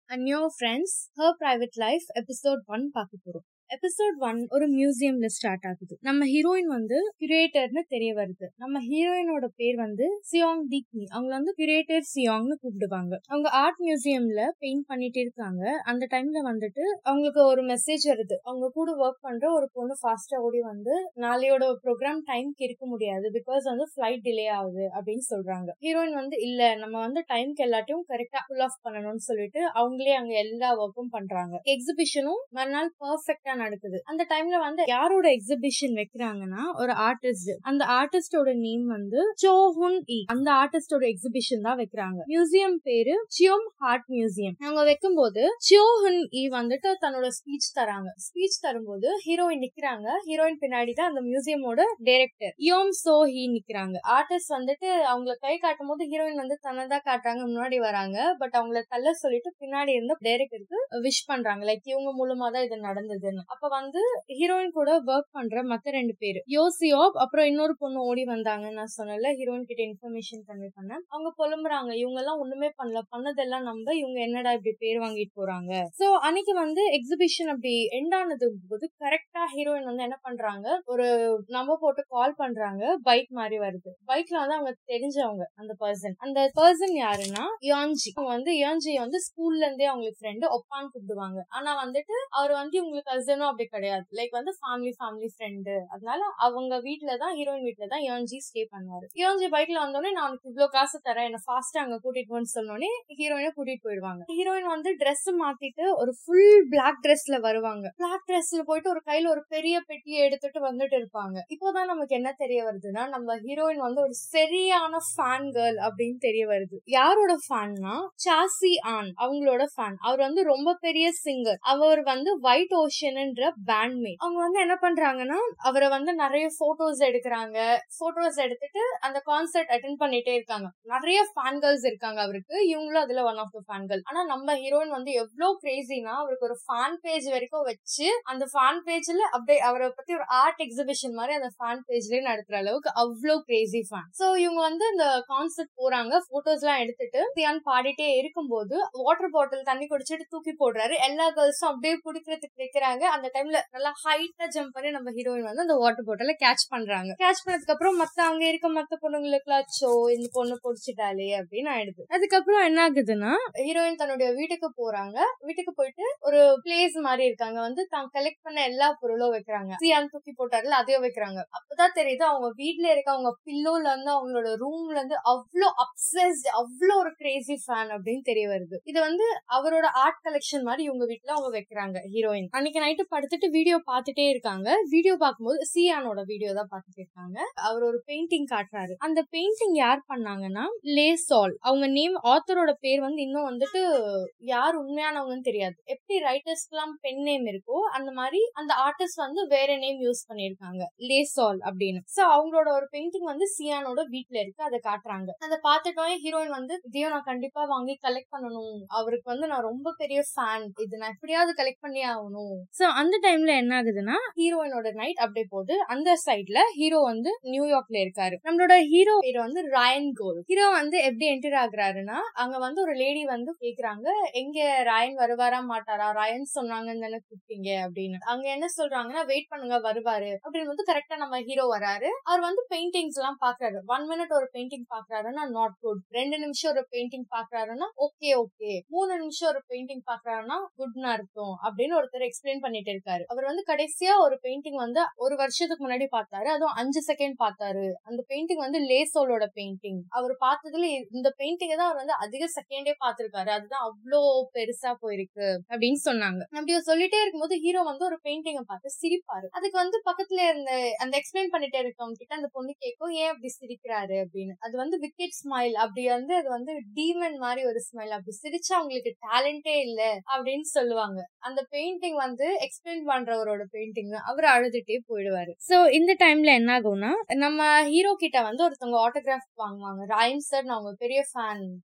and yo friends her private life episode one பார்க்க போறோம் episode one ஒரு மியூசியம்ல start ஆகுது நம்ம ஹீரோயின் வந்து கியூரேட்டர்னு தெரிய வருது நம்ம ஹீரோயினோட பேர் வந்து சியாங் தீக்னி அவங்கள வந்து கியூரேட்டர் சியாங்னு கூப்பிடுவாங்க அவங்க ஆர்ட் மியூசியம்ல பெயிண்ட் பண்ணிட்டு இருக்காங்க அந்த டைம்ல வந்துட்டு அவங்களுக்கு ஒரு மெசேஜ் வருது அவங்க கூட ஒர்க் பண்ற ஒரு பொண்ணு ஃபாஸ்டா ஓடி வந்து நாளையோட ப்ரோக்ராம் டைம்க்கு இருக்க முடியாது பிகாஸ் வந்து ஃபிளைட் டிலே ஆகுது அப்படின்னு சொல்றாங்க ஹீரோயின் வந்து இல்ல நம்ம வந்து டைம்க்கு எல்லாத்தையும் கரெக்டா ஃபுல் ஆஃப் பண்ணணும்னு சொல்லிட்டு அவங்களே அங்க எல்லா ஒர்க்கும் பண்றாங்க எக்ஸிபிஷனும் மறுநாள் பர்ஃபெக்டா நடக்குது அந்த டைம்ல வந்து யாரோட எக்ஸிபிஷன் வைக்கிறாங்கன்னா ஒரு ஆர்டிஸ்ட் அந்த ஆர்டிஸ்டோட நேம் வந்து சோஹுன் இ அந்த ஆர்டிஸ்டோட எக்ஸிபிஷன் தான் வைக்கிறாங்க மியூசியம் பேரு சியோம் ஹார்ட் மியூசியம் அவங்க வைக்கும்போது சியோஹுன் இ வந்துட்டு தன்னோட ஸ்பீச் தராங்க ஸ்பீச் தரும்போது ஹீரோயின் நிக்கிறாங்க ஹீரோயின் பின்னாடி தான் அந்த மியூசியமோட டைரக்டர் யோம் சோ ஹி நிக்கிறாங்க ஆர்டிஸ்ட் வந்துட்டு அவங்கள கை காட்டும் போது ஹீரோயின் வந்து தன்னதான் காட்டுறாங்க முன்னாடி வராங்க பட் அவங்கள தள்ள சொல்லிட்டு பின்னாடி இருந்த டைரக்டருக்கு விஷ் பண்றாங்க லைக் இவங்க மூலமா தான் இது நடந்ததுன்னு அப்ப வந்து ஹீரோயின் கூட ஒர்க் பண்ற மத்த ரெண்டு பேரு யோசியோப் அப்புறம் இன்னொரு பொண்ணு ஓடி வந்தாங்க நான் சொன்னல ஹீரோயின் கிட்ட இன்ஃபர்மேஷன் கன்வே பண்ணேன் அவங்க புலம்புறாங்க இவங்க எல்லாம் ஒண்ணுமே பண்ணல பண்ணதெல்லாம் நம்ப இவங்க என்னடா இப்படி பேர் வாங்கிட்டு போறாங்க சோ அன்னைக்கு வந்து எக்ஸிபிஷன் அப்படி எண்ட் ஆனது போது கரெக்டா ஹீரோயின் வந்து என்ன பண்றாங்க ஒரு நம்ப போட்டு கால் பண்றாங்க பைக் மாதிரி வருது பைக்ல வந்து அவங்க தெரிஞ்சவங்க அந்த பர்சன் அந்த பர்சன் யாருன்னா யான்ஜி அவங்க வந்து யான்ஜி வந்து ஸ்கூல்ல இருந்தே அவங்களுக்கு ஃப்ரெண்டு ஒப்பான்னு கூப்பிடுவாங்க ஆனா வந்துட்டு அவர் வந்து இவங்களுக்கு கசனும் அப்படி கிடையாது லைக் வந்து ஃபேமிலி ஃபேமிலி ஃப்ரெண்டு அதனால அவங்க வீட்டுல தான் ஹீரோயின் வீட்டுல தான் யான்ஜி ஸ்டே பண்ணுவாரு யான்ஜி பைக்ல வந்தோடனே நான் உனக்கு இவ்வளவு காசு தரேன் என்ன ஃபாஸ்டா அங்க கூட்டிட்டு போன்னு சொன்னோடனே ஹீரோயினை கூட்டிட்டு போயிடுவாங்க ஹீரோயின் வந்து ட்ரெஸ் மாத்திட்டு ஒரு ஃபுல் பிளாக் ட்ரெஸ்ல வருவாங்க பிளாக் ட்ரெஸ்ல போயிட்டு ஒரு கையில ஒரு பெரிய பெட்டியை எடுத்துட்டு வந்துட்டு இருப்பாங்க இப்போதான் நமக்கு என்ன தெரிய வருதுன்னா நம்ம ஹீரோயின் வந்து ஒரு சரியான ஃபேன் கேர்ள் அப்படின்னு தெரிய வருது யாரோட ஃபேன்னா சாசி ஆன் அவங்களோட ஃபேன் அவர் வந்து ரொம்ப பெரிய சிங்கர் அவர் வந்து ஒயிட் ஓஷன்ன்ற பேண்ட்மேட் அவங்க வந்து என்ன பண்றாங்கன்னா அவரை வந்து நிறைய போட்டோஸ் எடுக்கிறாங்க போட்டோஸ் எடுத்துட்டு அந்த கான்சர்ட் அட்டென்ட் பண்ணிட்டே இருக்காங்க நிறைய ஃபேன் கேர்ள்ஸ் இருக்காங்க அவருக்கு இவங்களும் அதுல one of the fan girl ஆனா நம்ம ஹீரோயின் வந்து எவ்வளவு கிரேசினா அவருக்கு ஒரு ஃபேன் பேஜ் வரைக்கும் வச்சு அந்த ஃபேன் பேஜ்ல அப்படியே அவரை பத்தி ஒரு ஆர்ட் எக்ஸிபிஷன் மாதிரி அந்த ஃபேன் பேஜ்லயே நடத்துற அளவுக்கு அவ்வளவு கிரேசி ஃபேன் சோ இவங்க வந்து இந்த கான்சர்ட் போறாங்க போட்டோஸ் எல்லாம் எடுத்துட்டு சியான் பாடிட்டே இருக்கும்போது வாட்டர் பாட்டில் தண்ணி குடிச்சிட்டு தூக்கி போடுறாரு எல்லா கேர்ள்ஸும் அப்படியே பிடிக்கிறதுக்கு வைக்கிறாங்க அந்த டைம்ல நல்லா ஹைட்டா ஜம்ப் பண்ணி நம்ம ஹீரோயின் வந்து அந்த வாட்டர் பாட்டில கேட்ச் பண்றாங்க கேட்ச் பண்ணதுக்கு அப்புறம் மத்த அங்க இருக்க மத்த பொண்ணுங்களுக்கு அச்சோ இந்த பொண்ணு பிடிச்சிட்டாலே அப்படின்னு ஆயிடுது அதுக்கப்புறம் என்ன ஆகுதுன்னா ஹீரோயின் தன்னுடைய வீட்டுக்கு போறாங்க வீட்டுக்கு போயிட்டு ஒரு பிளேஸ் மாதிரி இருக்காங்க வந்து தான் கலெக்ட் பண்ண எல்லா பொருளும் வைக்கிறாங்க சியான் தூக்கி போட்டாருல அதையும் வைக்கிறாங்க அப்பதான் தெரியுது அவங்க வீட்ல இருக்க அவங்க பில்லோல இருந்து அவங்களோட ரூம்ல இருந்து அவ்வளோ அப்சஸ்ட் அவ்வளோ ஒரு கிரேசி ஃபேன் அப்படின்னு தெரிய வருது இது வந்து அவரோட ஆர்ட் கலெக்ஷன் மாதிரி இவங்க வீட்டுல அவங்க வைக்கிறாங்க ஹீரோயின் அன்னைக்கு நைட்டு படுத்துட்டு வீடியோ பார்த்துட்டே இருக்காங்க வீடியோ பார்க்கும்போது சியானோட வீடியோ தான் பார்த்துட்டு இருக்காங்க அவர் ஒரு பெயிண்டிங் காட்டுறாரு அந்த பெயிண்டிங் யார் பண்ணாங்கன்னா லேசால் அவங்க நேம் ஆத்தரோட பேர் வந்து இன்னும் வந்துட்டு யார் உண்மையானவங்கன்னு தெரியாது எப்படி ரைட்டர்ஸ்க்குலாம் பென் நேம் இருக்கோ அந்த மாதிரி அந்த ஆர்டிஸ்ட் வந்து வேற நேம் யூஸ் பண்ணிருக்காங்க லேசால் அப்படின்னு சோ அவங்களோட ஒரு பெயிண்டிங் வந்து சியானோட வீட்ல இருக்கு அதை காட்டுறாங்க அதை பார்த்துட்டோம் ஹீரோயின் வந்து இதையும் நான் கண்டிப்பா வாங்கி கலெக்ட் பண்ணணும் அவருக்கு வந்து நான் ரொம்ப பெரிய ஃபேன் இது நான் எப்படியாவது கலெக்ட் பண்ணி ஆகணும் சோ அந்த டைம்ல என்ன ஆகுதுன்னா ஹீரோயினோட நைட் அப்படியே போகுது அந்த சைட்ல ஹீரோ வந்து நியூயார்க்ல இருக்காரு நம்மளோட ஹீரோ பேர் வந்து ராயன் கோல் ஹீரோ வந்து எப்படி என்டர் ஆகுறாருன்னா அங்க வந்து ஒரு லேடி வந்து கேக்குறாங்க எங்க ராயன் வருவாரா மாட்டாரா ராயன் சொன்னாங்கன்னு தானே கூப்பிட்டீங்க அப்படின்னு அங்க என்ன சொல்றாங்கன்னா வெயிட் பண்ணுங்க வருவாரு அப்படின்னு வந்து கரெக்டா நம்ம ஹீரோ வராரு அவர் வந்து பெயிண்டிங்ஸ் எல்லாம் பாக்குறாரு ஒன் மினிட் ஒரு பெயிண்டிங் பாக்குறாருன்னா நாட் குட் ரெண்டு நிமிஷம் ஒரு பெயிண்டிங் பாக்குறாருன்னா ஓகே ஓகே மூணு நிமிஷம் ஒரு பெயிண்டிங் பாக்குறாருன்னா குட்னு அர்த்தம் அப்படின்னு ஒருத்தர் எக்ஸ்பிளைன் பண்ணிட்டு இருக்காரு அவர் வந்து கடைசியா ஒரு பெயிண்டிங் வந்து ஒரு வருஷத்துக்கு முன்னாடி பார்த்தாரு அதுவும் அஞ்சு செகண்ட் பார்த்தாரு அந்த பெயிண்டிங் வந்து லேசோலோட பெயிண்டிங் அவர் பார்த்ததுல இந்த பெயிண்டிங் தான் அவர் வந்து அதிக செகண்டே பார்த்திருக்காரு அதுதான் அவ்வளோ பெருசா போயிருக்கு அப்படின்னு சொன்னாங்க அப்படி சொல்லிட்டே இருக்கும்போது ஹீரோ வந்து ஒரு பெயிண்டிங்கை பார்த்து சிரிப்பாரு அதுக்கு வந்து பக்கத்துல இருந்த அந்த எக்ஸ்பிளைன் பண்ணிட்டே இருக்கவங்க கிட்ட அந்த பொண்ணு கேட்கும் ஏன் அப்படி சிரிக்கிறாரு அப்படின்னு அது வந்து விக்கெட் ஸ்மைல் அப்படி வந்து அது வந்து டீமன் மாதிரி ஒரு ஸ்மைல் அப்படி சிரிச்சா அவங்களுக்கு டேலண்டே இல்ல அப்படின்னு சொல்லுவாங்க அந்த பெயிண்டிங் வந்து எக்ஸ்பிளைன் பண்றவரோட பெயிண்டிங் அவர் அழுதுட்டே போயிடுவாரு சோ இந்த டைம்ல என்ன ஆகும்னா நம்ம ஹீரோ கிட்ட வந்து ஒருத்தவங்க ஆட்டோகிராஃப் வாங்குவாங்க ராயன் சார் நான் உங்க பெரிய ஃபேன்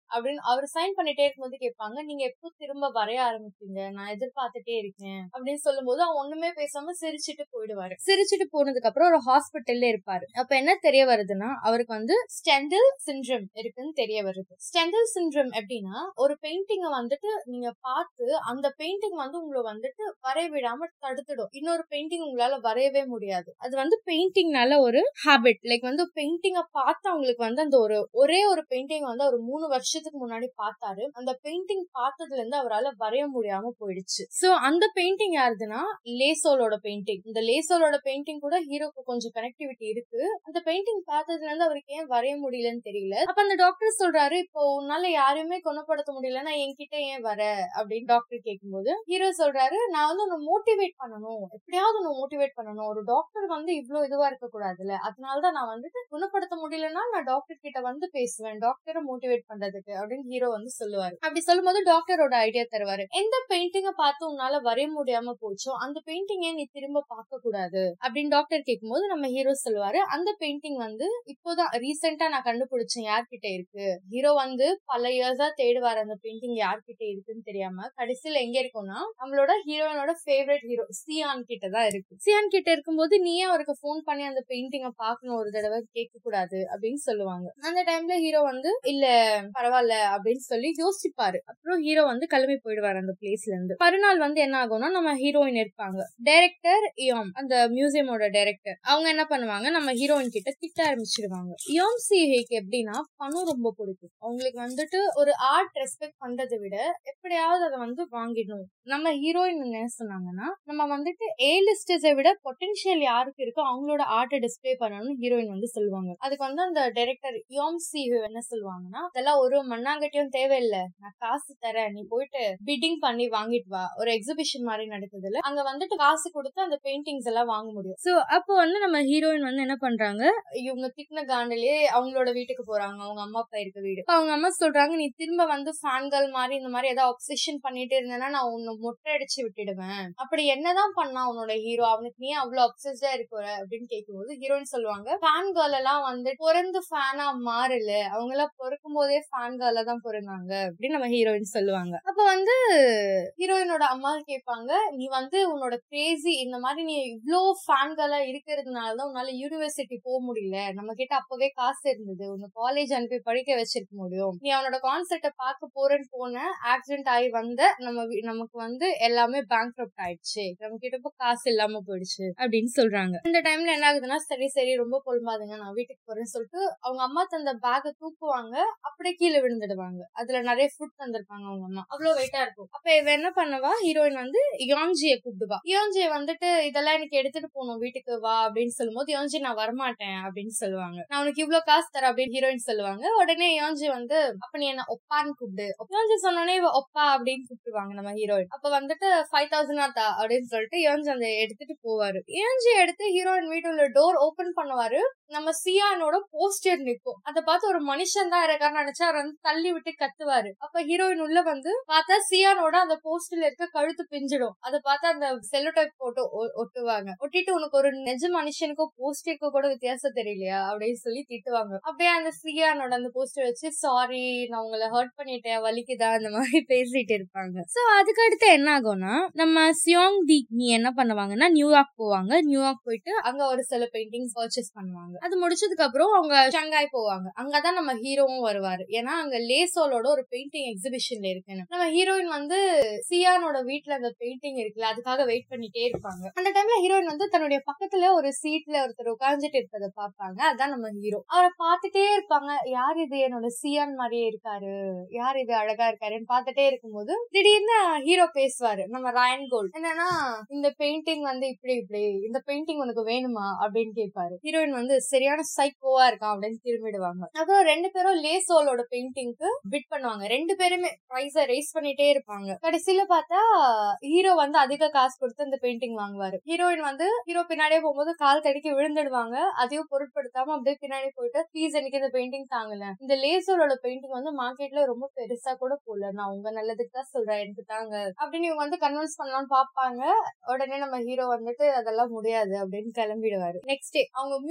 அப்படின்னு அவர் சைன் பண்ணிட்டே இருக்கும்போது கேட்பாங்க நீங்க எப்போ திரும்ப வரைய ஆரம்பிப்பீங்க நான் எதிர்பார்த்துட்டே இருக்கேன் அப்படின்னு சொல்லும்போது அவன் ஒண்ணுமே பேசாம சிரிச்சிட்டு போயிடுவாரு சிரிச்சிட்டு போனதுக்கு அப்புறம் ஒரு ஹாஸ்பிட்டல்ல இருப்பாரு அப்ப என்ன தெரிய வருதுன்னா அவருக்கு வந்து ஸ்டெண்டில் சிண்ட்ரம் இருக்குன்னு தெரிய வருது ஸ்டெண்டில் சிண்ட்ரம் எப்படின்னா ஒரு பெயிண்டிங்க வந்துட்டு நீங்க பார்த்து அந்த பெயிண்டிங் வந்து உங்களை வந்துட்டு வரைய விடாம தடுத்துடும் இன்னொரு பெயிண்டிங் உங்களால வரையவே முடியாது அது வந்து பெயிண்டிங்னால ஒரு ஹாபிட் லைக் வந்து பெயிண்டிங்க பார்த்து அவங்களுக்கு வந்து அந்த ஒரு ஒரே ஒரு பெயிண்டிங் வந்து அவர் மூணு வருஷத்துக்கு முன்னாடி பார்த்தாரு அந்த பெயிண்டிங் பார்த்ததுல இருந்து அவரால் வரைய முடியாம போயிடுச்சு சோ அந்த பெயிண்டிங் யாருதுன்னா லேசோலோட பெயிண்டிங் இந்த லேசோலோட பெயிண்டிங் கூட ஹீரோக்கு கொஞ்சம் கனெக்டிவிட்டி இருக்கு அந்த பெயிண்டிங் பார்த்ததுல இருந்து அவருக்கு ஏன் வரைய முடியலன்னு தெரியல அப்ப அந்த டாக்டர் சொல்றாரு இப்போ உன்னால யாரையுமே குணப்படுத்த முடியலன்னா என்கிட்ட ஏன் வர அப்படின்னு டாக்டர் கேட்கும்போது ஹீரோ சொல்றாரு நான் வந்து உன்னை மோட்டிவேட் பண்ணணும் எப்படியாவது உன்னை மோட்டிவேட் பண்ணணும் ஒரு டாக்டர் வந்து இவ்வளவு இதுவா இருக்க கூடாதுல்ல அதனாலதான் நான் வந்துட்டு குணப்படுத்த முடியலன்னா நான் டாக்டர் கிட்ட வந்து பேசுவேன் டாக்டரை மோட்டிவேட் பண்றதுக்கு அப்படின்னு ஹீரோ வந்து சொல்லுவாரு அப்படி சொல்லும்போது டாக்டரோட ஐடியா தருவாரு எந்த பெயிண்டிங்க பார்த்து உன்னால வரைய முடியாம போச்சோ அந்த பெயிண்டிங்க நீ திரும்ப பார்க்க கூடாது அப்படின்னு டாக்டர் கேட்கும்போது நம்ம ஹீரோ சொல்லுவாரு அந்த பெயிண்டிங் வந்து இப்போதான் ரீசெண்டா நான் கண்டுபிடிச்சேன் யார்கிட்ட இருக்கு ஹீரோ வந்து பல இயர்ஸா தேடுவார் அந்த பெயிண்டிங் யார்கிட்ட இருக்குன்னு தெரியாம கடைசியில எங்க இருக்கும்னா நம்மளோட ஹீரோயினோட ஃபேவரட் ஹீரோ சியான் கிட்ட தான் இருக்கு சியான் கிட்ட இருக்கும்போது நீயே அவருக்கு ஃபோன் பண்ணி அந்த பெயிண்டிங்க பார்க்கணும் ஒரு தடவை கேட்க கூடாது அப்படின்னு சொல்லுவாங்க அந்த டைம்ல ஹீரோ வந்து இல்ல பரவாயில்ல அப்படின்னு சொல்லி யோசிப்பாரு அப்புறம் ஹீரோ வந்து கிளம்பி போயிடுவாரு அந்த பிளேஸ்ல இருந்து மறுநாள் வந்து என்ன ஆகும்னா நம்ம ஹீரோயின் இருப்பாங்க டைரக்டர் இயோம் அந்த மியூசியமோட டைரக்டர் அவங்க என்ன பண்ணுவாங்க நம்ம ஹீரோயின் கிட்ட திட்ட ஆரம்பிச்சிடுவாங்க இயோம் சிஹேக்கு எப்படின்னா பணம் ரொம்ப பிடிக்கும் அவங்களுக்கு வந்துட்டு ஒரு ஆர்ட் ரெஸ்பெக்ட் பண்றதை விட எப்படியாவது அதை வந்து வாங்கிடணும் நம்ம ஹீரோயின் என்ன சொன்னாங்கன்னா நம்ம வந்துட்டு ஏ லிஸ்டர்ஸை விட பொட்டன்ஷியல் யாருக்கு இருக்கோ அவங்களோட ஆர்ட்டை டிஸ்பிளே பண்ணணும்னு ஹீரோயின் வந்து சொல்லுவாங்க அதுக்கு வந்து அந்த டைரக்டர் யோம் சி என்ன சொல்லுவாங்கன்னா அதெல்லாம் ஒரு மண்ணாங்கட்டியும் தேவையில்லை நான் காசு தரேன் நீ போயிட்டு பிட்டிங் பண்ணி வாங்கிட்டு வா ஒரு எக்ஸிபிஷன் மாதிரி நடக்குதுல அங்க வந்துட்டு காசு கொடுத்து அந்த பெயிண்டிங்ஸ் எல்லாம் வாங்க முடியும் சோ அப்போ வந்து நம்ம ஹீரோயின் வந்து என்ன பண்றாங்க இவங்க திட்டின காண்டிலே அவங்களோட வீட்டுக்கு போறாங்க அவங்க அம்மா அப்பா இருக்க வீடு அப்ப அவங்க அம்மா சொல்றாங்க நீ திரும்ப வந்து ஃபேன்கள் மாதிரி இந்த மாதிரி ஏதாவது ஒப்செஷன் பண்ணிட்டு இருந்தேன்னா நான் உன்னை மொட்டை அடிச்சு விட்டுடுவேன் அப்படி என்னதான் பண்ணா உன்னோட ஹீரோ அவனுக்கு நீ அவ்வளவு அப்சஸ்டா இருக்கிற அப்படின்னு கேட்கும்போது ஹீரோயின் சொல்லுவாங்க ஃபேன் கேர்ள் எல்லாம் வந்து பிறந்து ஃபேனா மாறல அவங்க எல்லாம் பிறக்கும் போதே ஃபேன் கேர்ல தான் பிறந்தாங்க அப்படின்னு நம்ம ஹீரோயின் சொல்லுவாங்க அப்ப வந்து ஹீரோயினோட அம்மா கேட்பாங்க நீ வந்து உன்னோட கிரேசி இந்த மாதிரி நீ இவ்ளோ ஃபேன் கேர்லா இருக்கிறதுனாலதான் உன்னால யூனிவர்சிட்டி போக முடியல நம்ம கிட்ட அப்பவே காசு இருந்தது உன்னை காலேஜ் அனுப்பி படிக்க வச்சிருக்க முடியும் நீ அவனோட கான்செப்ட பார்க்க போறேன்னு போன ஆக்சிடென்ட் ஆகி வந்த நம்ம வீ- நமக்கு வந்து எல்லாமே பேங்க் ஆயிடுச்சு நம்ம கிட்ட இப்ப காசு இல்லாம போயிடுச்சு அப்படின்னு சொல்றாங்க இந்த டைம்ல என்ன ஆகுதுன்னா சரி சரி ரொம்ப பொழும்பாதுங்க நான் வீட்டுக்கு போறேன்னு சொல்லிட்டு அவங்க அம்மா தந்த பேக்கை தூக்குவாங்க அப்படியே கீழே விழுந்துடுவாங்க அதுல நிறைய ஃபுட் தந்திருப்பாங்க அவங்க அம்மா அவ்வளவு வெயிட்டா இருக்கும் அப்ப இவ என்ன பண்ணுவா ஹீரோயின் வந்து யோன்ஜிய கூப்பிடுவா யோன்ஜிய வந்துட்டு இதெல்லாம் எனக்கு எடுத்துட்டு போகணும் வீட்டுக்கு வா அப்படின்னு சொல்லும்போது யோன்ஜி நான் வரமாட்டேன் அப்படின்னு சொல்லுவாங்க நான் உனக்கு இவ்ளோ காசு தரேன் அப்படின்னு ஹீரோயின் சொல்லுவாங்க உடனே யோன்ஜி வந்து அப்ப நீ என்ன ஒப்பான்னு கூப்பிடு யோன்ஜி சொன்னோடனே இவ ஒப்பா அப்படின்னு கூப்பிடுவாங்க நம்ம ஹீரோயின் அப்ப வந்துட்டு ஃபைவ் தௌசண்ட் தா அப்படின்னு சொல்லிட்டு யோன்ஜி அந்த எடுத்துட்டு போவாரு யோன்ஜி எடுத்து ஹீரோயின் வீட்டுல டோர் ஓபன் பண்ணுவாரு நம்ம சியானோட போஸ்டர் நிக்கும் அதை பார்த்து ஒரு மனுஷன் தான் இருக்கான்னு நினைச்சா அவர் வந்து தள்ளி விட்டு கத்துவாரு அப்ப ஹீரோயின் உள்ள வந்து பார்த்தா சியானோட அந்த போஸ்டர்ல இருக்க கழுத்து பிஞ்சிடும் அதை பார்த்து அந்த செல்லோ டைப் போட்டு ஒ- ஒட்டுவாங்க ஒட்டிட்டு உனக்கு ஒரு நிஜ மனுஷனுக்கும் போஸ்டருக்கும் கூட வித்தியாசம் தெரியலையா அப்படின்னு சொல்லி திட்டுவாங்க அப்படியே அந்த சியானோட அந்த போஸ்டர் வச்சு சாரி நான் உங்களை ஹர்ட் பண்ணிட்டேன் வலிக்குதா அந்த மாதிரி பேசிட்டு இருப்பாங்க சோ அதுக்கு அடுத்து என்ன ஆகும்னா நம்ம சியோங் தி நீ என்ன பண்ணுவாங்கன்னா நியூயார்க் போவாங்க நியூயார்க் போயிட்டு அங்க ஒரு சில பெயிண்டிங்ஸ் பர்ச்சேஸ் பண்ணுவாங்க அது முடிச்சதுக்கு அப்புறம் அவங்க ஷங்காய் போவாங்க அங்கதான் நம்ம ஹீரோவும் வருவாரு ஏன்னா அங்க லேசோலோட ஒரு பெயிண்டிங் எக்ஸிபிஷன்ல இருக்குன்னு நம்ம ஹீரோயின் வந்து சியானோட வீட்ல அந்த பெயிண்டிங் இருக்குல்ல அதுக்காக வெயிட் பண்ணிட்டே இருப்பாங்க அந்த டைம்ல ஹீரோயின் வந்து தன்னுடைய பக்கத்துல ஒரு சீட்ல ஒருத்தர் உட்கார்ந்துட்டு இருக்கிறத பாப்பாங்க அதான் நம்ம ஹீரோ அவரை பார்த்துட்டே இருப்பாங்க யார் இது என்னோட சியான் மாதிரியே இருக்காரு யார் இது அழகா இருக்காருன்னு பார்த்துட்டே இருக்கும்போது திடீர்னு ஹீரோ பேசுவாரு நம்ம ராயன் கோல்ட் என்னன்னா இந்த பெயிண்டிங் வந்து இப்படி இப்படி இந்த பெயிண்டிங் உனக்கு வேணுமா அப்படின்னு கேட்பாரு ஹீரோயின் வந்து சரியான சைக்கோவா இருக்கான் அப்படின்னு திரும்பிடுவாங்க அப்புறம் ரெண்டு பேரும் லேசோலோட பெயிண்டிங்க்கு பிட் பண்ணுவாங்க ரெண்டு பேருமே ப்ரைஸ ரைஸ் பண்ணிட்டே இருப்பாங்க கடைசியில பார்த்தா ஹீரோ வந்து அதிக காசு கொடுத்து அந்த பெயிண்டிங் வாங்குவாரு ஹீரோயின் வந்து ஹீரோ பின்னாடியே போகும்போது கால் தடிக்கி விழுந்துடுவாங்க அதையும் பொருட்படுத்தாம அப்படியே பின்னாடி போயிட்டு ப்ளீஸ் எனக்கு இந்த பெயிண்டிங் தாங்கல இந்த லேசோலோட பெயிண்டிங் வந்து மார்க்கெட்ல ரொம்ப பெருசா கூட போல நான் உங்க நல்லதுக்கு தான் சொல்றேன் எனக்கு தாங்க அப்படின்னு இவங்க வந்து கன்வின்ஸ் பண்ணலாம்னு பாப்பாங்க உடனே நம்ம ஹீரோ வந்துட்டு அதெல்லாம் முடியாது அப்படின்னு கிளம்பிடுவாரு நெக்ஸ்ட் டே அவங்க மியூசியம்க்கு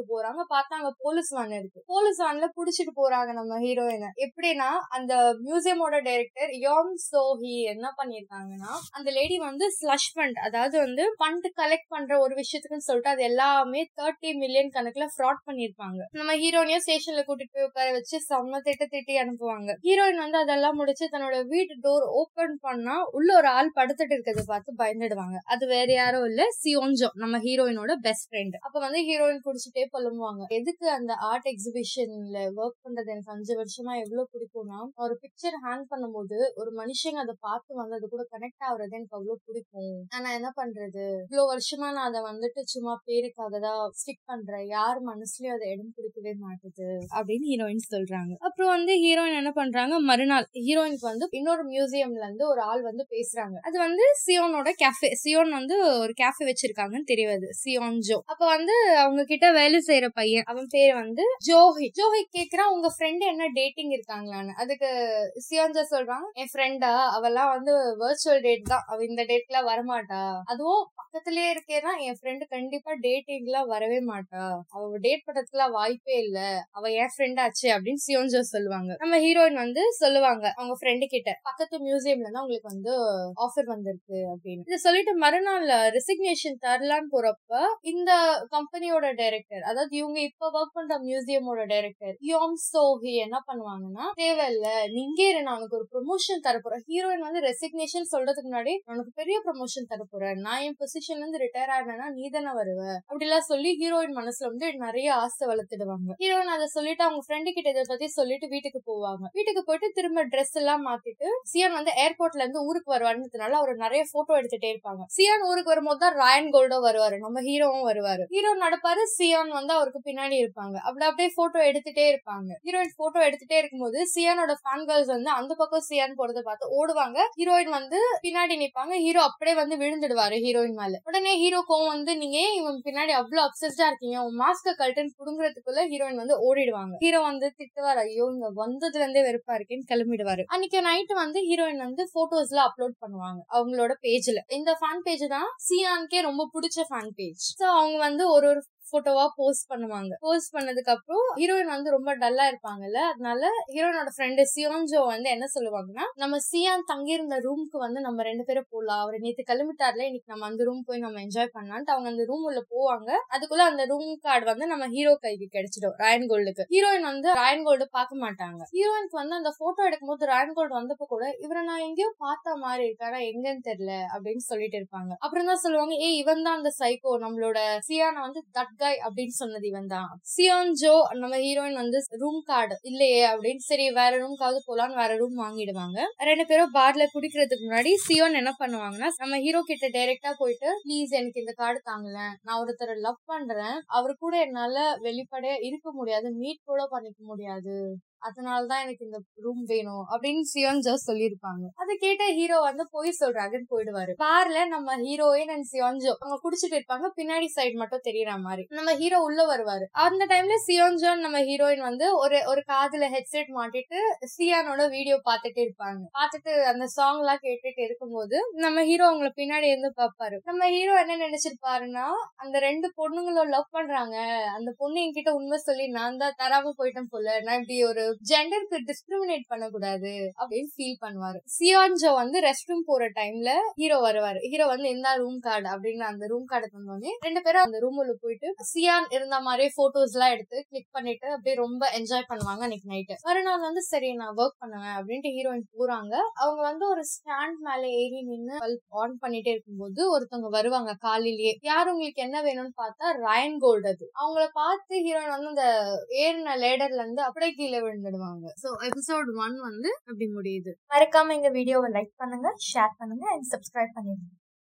ஸ்டேஷனுக்கு போறாங்க பார்த்தா அங்க போலீஸ் வேன் இருக்கு போலீஸ் வேன்ல புடிச்சிட்டு போறாங்க நம்ம ஹீரோயினை எப்படின்னா அந்த மியூசியமோட டைரக்டர் யோங் சோஹி என்ன பண்ணிருக்காங்கன்னா அந்த லேடி வந்து ஸ்லஷ் ஃபண்ட் அதாவது வந்து ஃபண்ட் கலெக்ட் பண்ற ஒரு விஷயத்துக்குன்னு சொல்லிட்டு அது எல்லாமே தேர்ட்டி மில்லியன் கணக்குல ஃப்ராட் பண்ணிருப்பாங்க நம்ம ஹீரோயினையும் ஸ்டேஷன்ல கூட்டிட்டு போய் உட்கார வச்சு செம்ம திட்டு திட்டி அனுப்புவாங்க ஹீரோயின் வந்து அதெல்லாம் முடிச்சு தன்னோட வீட்டு டோர் ஓபன் பண்ணா உள்ள ஒரு ஆள் படுத்துட்டு இருக்கிறத பார்த்து பயந்துடுவாங்க அது வேற யாரும் இல்ல சியோஞ்சோ நம்ம ஹீரோயினோட பெஸ்ட் ஃப்ரெண்ட் அப்ப வந்து ஹீரோயின் குடிச்சிட்டே புலம்புவாங்க எதுக்கு அந்த ஆர்ட் எக்ஸிபிஷன்ல ஒர்க் பண்றது எனக்கு அஞ்சு வருஷமா எவ்வளவு பிடிக்கும்னா ஒரு பிக்சர் ஹேங் பண்ணும்போது ஒரு மனுஷங்க அதை பார்த்து வந்து அது கூட கனெக்ட் ஆகுறது எனக்கு அவ்வளவு பிடிக்கும் ஆனா என்ன பண்றது இவ்வளவு வருஷமா நான் அதை வந்துட்டு சும்மா பேருக்காக தான் ஸ்டிக் பண்றேன் யார் மனசுலயும் அதை இடம் பிடிக்கவே மாட்டுது அப்படின்னு ஹீரோயின் சொல்றாங்க அப்புறம் வந்து ஹீரோயின் என்ன பண்றாங்க மறுநாள் ஹீரோயினுக்கு வந்து இன்னொரு மியூசியம்ல இருந்து ஒரு ஆள் வந்து பேசுறாங்க அது வந்து சியோனோட கேஃபே சியோன் வந்து ஒரு கேஃபே வச்சிருக்காங்கன்னு தெரியாது சியோன் ஜோ அப்ப வந்து அவங்க கிட்ட வேலை செய்யற பையன் அவன் பேரு வந்து ஜோஹி ஜோஹி கேக்குறான் உங்க ஃப்ரெண்ட் என்ன டேட்டிங் இருக்காங்களான்னு அதுக்கு சியோன்ஜா சொல்றான் என் ஃப்ரெண்டா அவெல்லாம் வந்து வர்ச்சுவல் டேட் தான் அவ இந்த டேட்ல வரமாட்டா அதுவும் பக்கத்திலேயே இருக்கேன்னா என் ஃப்ரெண்டு கண்டிப்பா டேட்டிங்லாம் வரவே மாட்டா அவ டேட் பண்றதுக்குலாம் வாய்ப்பே இல்ல அவ என் ஃப்ரெண்ட் ஆச்சு அப்படின்னு சியோன்ஜோ சொல்லுவாங்க நம்ம ஹீரோயின் வந்து சொல்லுவாங்க அவங்க ஃப்ரெண்டு கிட்ட பக்கத்து மியூசியம்ல தான் உங்களுக்கு வந்து ஆஃபர் வந்திருக்கு அப்படின்னு இதை சொல்லிட்டு மறுநாள் ரெசிக்னேஷன் தரலான்னு போறப்ப இந்த கம்பெனியோட டைரக்டர் அதாவது இவங்க இப்ப ஒர்க் பண்ற மியூசியமோட டைரக்டர் யோங் சோஹி என்ன பண்ணுவாங்கன்னா தேவையில்ல நீங்க இரு நான் உனக்கு ஒரு ப்ரொமோஷன் தரப்போறேன் ஹீரோயின் வந்து ரெசிக்னேஷன் சொல்றதுக்கு முன்னாடி உனக்கு பெரிய ப்ரொமோஷன் தரப்போறேன் நான் என் பொசிஷன்ல இருந்து ரிட்டையர் ஆனேன்னா நீ தானே வருவ அப்படிலாம் சொல்லி ஹீரோயின் மனசுல வந்து நிறைய ஆசை வளர்த்துடுவாங்க ஹீரோயின் அதை சொல்லிட்டு அவங்க ஃப்ரெண்டு கிட்ட இதை பத்தி சொல்லிட்டு வீட்டுக்கு போவாங்க வீட்டுக்கு போயிட்டு திரும்ப ட்ரெஸ் எல்லாம் மாத்திட்டு சியான் வந்து ஏர்போர்ட்ல இருந்து ஊருக்கு வருவாருன்றதுனால அவர் நிறைய போட்டோ எடுத்துட்டே இருப்பாங்க சியான் ஊருக்கு வரும்போது தான் ராயன் கோல்டோ வருவாரு நம்ம ஹீரோவும் வருவாரு ஹீரோ நடப்பாரு சியான் வந்து அவருக்கு பின்னாடி இருப்பாங்க அப்படி அப்படியே போட்டோ எடுத்துட்டே இருப்பாங்க ஹீரோயின் போட்டோ எடுத்துட்டே இருக்கும்போது சியானோட ஃபேன் கேர்ள்ஸ் வந்து அந்த பக்கம் சியான் போறதை பார்த்து ஓடுவாங்க ஹீரோயின் வந்து பின்னாடி நிப்பாங்க ஹீரோ அப்படியே வந்து விழுந்துடுவாரு ஹீரோயின் மேல உடனே ஹீரோ கோவம் வந்து நீங்க ஏன் இவன் பின்னாடி அவ்வளவு அப்சஸ்டா இருக்கீங்க உன் மாஸ்க கல்டன் புடுங்குறதுக்குள்ள ஹீரோயின் வந்து ஓடிடுவாங்க ஹீரோ வந்து திட்டுவார் ஐயோ இங்க வந்ததுல இருந்தே வெறுப்பா இருக்கேன்னு கிளம்பிடுவாரு அன்னைக்கு நைட் வந்து ஹீரோயின் வந்து போட்டோஸ்ல அப்லோட் பண்ணுவாங்க அவங்களோட பேஜ்ல இந்த ஃபேன் பேஜ் தான் சியான்கே ரொம்ப பிடிச்ச ஃபேன் பேஜ் சோ அவங்க வந்து ஒரு ஒரு போட்டோவா போஸ்ட் பண்ணுவாங்க போஸ்ட் பண்ணதுக்கு அப்புறம் ஹீரோயின் வந்து ரொம்ப டல்லா இருப்பாங்கல்ல அதனால ஹீரோயினோட ஃப்ரெண்டு சியோன்ஜோ வந்து என்ன சொல்லுவாங்கன்னா நம்ம சியான் தங்கியிருந்த ரூம்க்கு வந்து நம்ம ரெண்டு பேரும் போலாம் அவர் நேத்து கிளம்பிட்டார்ல இன்னைக்கு நம்ம அந்த ரூம் போய் நம்ம என்ஜாய் பண்ணலான்ட்டு அவங்க அந்த ரூம் உள்ள போவாங்க அதுக்குள்ள அந்த ரூம் கார்டு வந்து நம்ம ஹீரோ கைக்கு கிடைச்சிடும் ராயன் கோல்டுக்கு ஹீரோயின் வந்து ராயன் கோல்டு பார்க்க மாட்டாங்க ஹீரோயினுக்கு வந்து அந்த போட்டோ எடுக்கும்போது ராயன் கோல்டு வந்தப்போ கூட இவரை நான் எங்கேயோ பார்த்த மாதிரி இருக்காரா எங்கன்னு தெரியல அப்படின்னு சொல்லிட்டு இருப்பாங்க அப்புறம் தான் சொல்லுவாங்க ஏய் இவன் தான் அந்த சைக்கோ நம்மளோட சியானை வந்து தட் காய் அப்படின்னு சொன்னது இவன் தான் சியோன் ஜோ நம்ம ஹீரோயின் வந்து ரூம் கார்டு இல்லையே அப்படின்னு சரி வேற ரூம்காவது போலான்னு வேற ரூம் வாங்கிடுவாங்க ரெண்டு பேரும் பார்ல குடிக்கிறதுக்கு முன்னாடி சியோன் என்ன பண்ணுவாங்கன்னா நம்ம ஹீரோ கிட்ட டைரக்டா போயிட்டு ப்ளீஸ் எனக்கு இந்த கார்டு தாங்கல நான் ஒருத்தரை லவ் பண்றேன் அவரு கூட என்னால வெளிப்படையா இருக்க முடியாது மீட் கூட பண்ணிக்க முடியாது அதனாலதான் எனக்கு இந்த ரூம் வேணும் அப்படின்னு சியோன் ஜோ சொல்லியிருப்பாங்க அதை கேட்ட ஹீரோ வந்து போய் சொல்றாங்கன்னு போயிடுவாரு பார்ல நம்ம ஹீரோயின் அண்ட் சியோன்ஜோ அவங்க குடிச்சிட்டு இருப்பாங்க பின்னாடி சைடு மட்டும் தெரியற மாதிரி நம்ம ஹீரோ உள்ள வருவாரு அந்த டைம்ல சியோன்ஜோ நம்ம ஹீரோயின் வந்து ஒரு ஒரு காதுல ஹெட்செட் மாட்டிட்டு சியானோட வீடியோ பார்த்துட்டு இருப்பாங்க பார்த்துட்டு அந்த சாங் எல்லாம் கேட்டுட்டு இருக்கும்போது நம்ம ஹீரோ அவங்கள பின்னாடி இருந்து பாப்பாரு நம்ம ஹீரோ என்ன நினைச்சிருப்பாருன்னா அந்த ரெண்டு பொண்ணுங்களும் லவ் பண்றாங்க அந்த பொண்ணு என்கிட்ட உண்மை சொல்லி நான் தான் தராம போயிட்டேன் போல நான் இப்படி ஒரு ஜெண்டருக்கு டிஸ்கிரிமினேட் பண்ணக்கூடாது அப்படின்னு ஃபீல் பண்ணுவாரு சியான்ஜோ வந்து ரெஸ்ட் ரூம் போற டைம்ல ஹீரோ வருவாரு ஹீரோ வந்து இந்த ரூம் கார்டு அப்படின்னு அந்த ரூம் கார்டு தந்தோடனே ரெண்டு பேரும் அந்த ரூம் உள்ள போயிட்டு சியான் இருந்த மாதிரியே போட்டோஸ் எல்லாம் எடுத்து கிளிக் பண்ணிட்டு அப்படியே ரொம்ப என்ஜாய் பண்ணுவாங்க அன்னைக்கு நைட்டு மறுநாள் வந்து சரி நான் ஒர்க் பண்ணுவேன் அப்படின்ட்டு ஹீரோயின் போறாங்க அவங்க வந்து ஒரு ஸ்டாண்ட் மேல ஏறி நின்னு பல்ப் ஆன் பண்ணிட்டே இருக்கும்போது ஒருத்தவங்க வருவாங்க காலையிலேயே யார் உங்களுக்கு என்ன வேணும்னு பார்த்தா ராயன் கோல்டு அது அவங்கள பார்த்து ஹீரோயின் வந்து அந்த ஏறின லேடர்ல இருந்து அப்படியே கீழே விழுந்துடுவாங்க சோ எபிசோட் ஒன் வந்து அப்படி முடியுது மறக்காம எங்க வீடியோவை லைக் பண்ணுங்க ஷேர் பண்ணுங்க அண்ட் சப்ஸ்கிரைப் பண்ணிடுங்க